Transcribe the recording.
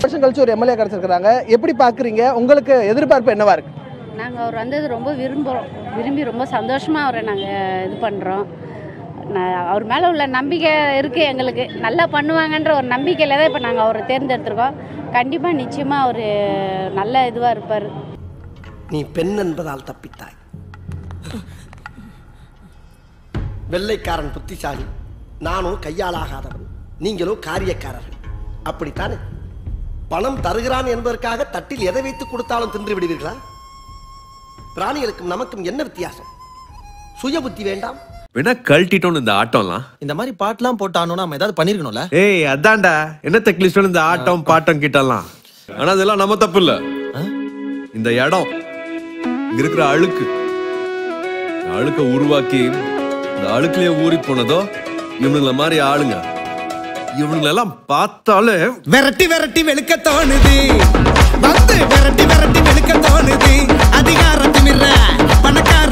வருஷம் கழிச்சு ஒரு எம்எல்ஏ கிடைச்சிருக்காங்க எப்படி பாக்குறீங்க உங்களுக்கு எதிர்பார்ப்பு என்னவா இருக்கு நாங்கள் அவர் வந்தது ரொம்ப விரும்புகிறோம் விரும்பி ரொம்ப சந்தோஷமாக அவரை நாங்கள் இது பண்ணுறோம் அவர் மேலே உள்ள நம்பிக்கை இருக்குது எங்களுக்கு நல்லா பண்ணுவாங்கன்ற ஒரு நம்பிக்கையில் தான் இப்போ நாங்கள் அவரை தேர்ந்தெடுத்திருக்கோம் கண்டிப்பாக நிச்சயமாக அவர் நல்ல இதுவாக இருப்பார் நீ பெண் என்பதால் தப்பித்தாய் வெள்ளைக்காரன் புத்திசாலி நானும் கையாலாகாதவன் நீங்களோ காரியக்காரர்கள் அப்படித்தானே பணம் தருகிறான் என்பதற்காக தட்டில் எதை வைத்து கொடுத்தாலும் தின்று விடுவீர்களா பிராணிகளுக்கும் நமக்கும் என்ன வித்தியாசம் சுய புத்தி வேண்டாம் வேணா கழட்டிட்டோம் இந்த ஆட்டம்லாம் இந்த மாதிரி பாட்டுலாம் போட்டானோ நம்ம ஏதாவது பண்ணிருக்கணும்ல ஏய் அதான்டா என்ன தெக்லிஸ்ட் இந்த ஆட்டம் பாட்டம் கிட்டலாம் ஆனா அதெல்லாம் நம்ம தப்பு இல்ல இந்த இடம் இங்க இருக்கிற அழுக்கு இந்த அழுக்க உருவாக்கி இந்த அழுக்குலயே ஊறி போனதோ இவனுங்கள மாதிரி ஆளுங்க இவனுங்களெல்லாம் பார்த்தாலே விரட்டி விரட்டி வெளுக்க தோணுது வந்து விரட்டி விரட்டி வெளுக்க தோணுது அதிகார திமிர பணக்கார